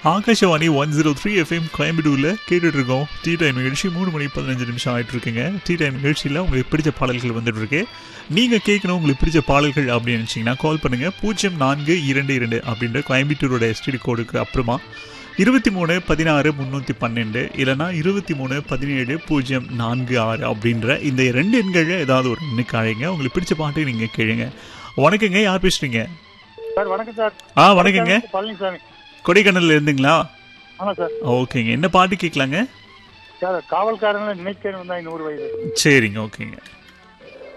Akashvani one zero three FM கோயம்புத்தூரில் கேட்டுட்டு இருக்கோம் டீ டைம் நிகழ்ச்சி மூணு மணி பதினஞ்சு நிமிஷம் ஆயிட்டு இருக்குங்க டீ டைம் நிகழ்ச்சியில் உங்களுக்கு பிடிச்ச பாடல்கள் வந்துட்டு இருக்கு நீங்கள் கேட்கணும் உங்களுக்கு பிடிச்ச பாடல்கள் அப்படின்னு நினச்சிங்கன்னா கால் பண்ணுங்கள் பூஜ்ஜியம் நான்கு இரண்டு இரண்டு அப்படின்ற கோயம்புத்தூரோட எஸ்டிடி கோடுக்கு அப்புறமா இருபத்தி மூணு பதினாறு முந்நூற்றி பன்னெண்டு இல்லைனா இருபத்தி மூணு பதினேழு பூஜ்ஜியம் நான்கு ஆறு அப்படின்ற இந்த ரெண்டு எண்களில் ஏதாவது ஒரு எண்ணுக்கு அழைங்க உங்களுக்கு பிடிச்ச பாட்டு நீங்கள் கேளுங்க வணக்கங்க யார் பேசுறீங்க சார் வணக்கம் சார் ஆ வணக்கங்க பழனிசாமி கொடைக்கானல்ல இருந்துங்களா ஆமாம் சார் ஓகேங்க என்ன பாட்டு கேட்கலாங்க சார் காவல்காரனில் நினைக்கிறேன் வந்தா நூறு வயது சரிங்க ஓகேங்க